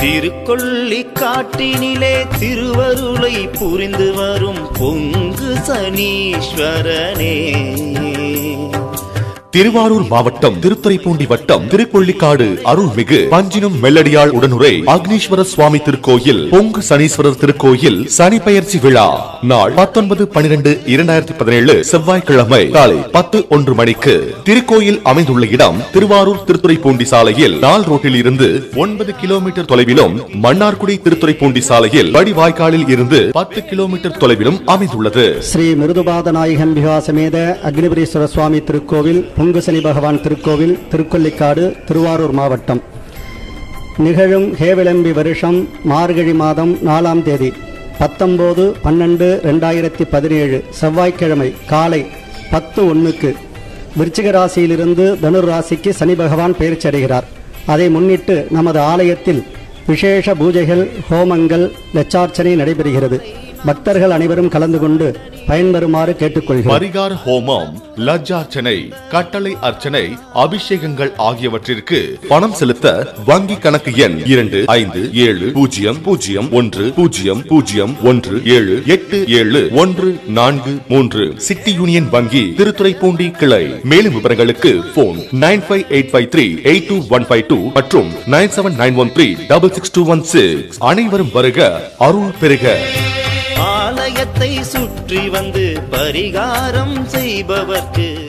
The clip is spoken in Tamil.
திருக்கொள்ளி காட்டினிலே திருவருளை புரிந்து வரும் பொங்கு சனீஸ்வரனே திருவாரூர் மாவட்டம் திருத்துறைப்பூண்டி வட்டம் திருக்கொள்ளிக்காடு அருள்மிகு பஞ்சினம் மெல்லடியாள் உடனுரை அக்னீஸ்வர சுவாமி திருக்கோயில் பொங்கு சனீஸ்வரர் திருக்கோயில் சனி பெயர்ச்சி விழா நாள் பத்தொன்பது பனிரெண்டு இரண்டாயிரத்தி பதினேழு செவ்வாய்க்கிழமை காலை பத்து ஒன்று மணிக்கு திருக்கோயில் அமைந்துள்ள இடம் திருவாரூர் திருத்துறைப்பூண்டி சாலையில் நாள் ரோட்டில் இருந்து ஒன்பது கிலோமீட்டர் தொலைவிலும் மன்னார்குடி திருத்துறைப்பூண்டி சாலையில் வடிவாய்க்காலில் இருந்து பத்து கிலோமீட்டர் தொலைவிலும் அமைந்துள்ளது ஸ்ரீ மிருதுபாத நாயகன் விகாசமேத அக்னிபுரீஸ்வர சுவாமி திருக்கோவில் பொங்குசனி பகவான் திருக்கோவில் திருக்கொல்லிக்காடு திருவாரூர் மாவட்டம் நிகழும் ஹேவிளம்பி வருஷம் மார்கழி மாதம் நாலாம் தேதி பத்தொம்போது பன்னெண்டு ரெண்டாயிரத்தி பதினேழு செவ்வாய்க்கிழமை காலை பத்து ஒன்றுக்கு விருச்சிக ராசியிலிருந்து தனுர் ராசிக்கு சனி பகவான் பயிற்சி அடைகிறார் அதை முன்னிட்டு நமது ஆலயத்தில் விசேஷ பூஜைகள் ஹோமங்கள் லட்சார்ச்சனை நடைபெறுகிறது பக்தர்கள் அனைவரும் கலந்து கொண்டு பயன்பெறுமாறு கேட்டுக்கொள்கிறோம் பரிகார ஹோமம் லஜ்ஜார்ச்சனை கட்டளை அர்ச்சனை அபிஷேகங்கள் ஆகியவற்றிற்கு பணம் செலுத்த வங்கி கணக்கு எண் இரண்டு ஐந்து ஏழு பூஜ்ஜியம் பூஜ்ஜியம் ஒன்று பூஜ்ஜியம் பூஜ்ஜியம் ஒன்று ஏழு எட்டு ஏழு ஒன்று நான்கு மூன்று சிட்டி யூனியன் வங்கி திருத்துறைப்பூண்டி கிளை மேலும் விவரங்களுக்கு phone nine five eight five three eight two one five two மற்றும் nine seven nine one three double six two one six அனைவரும் வருக அருள் பெருக ஆலயத்தை சுற்றி வந்து பரிகாரம் செய்பவர்க்கு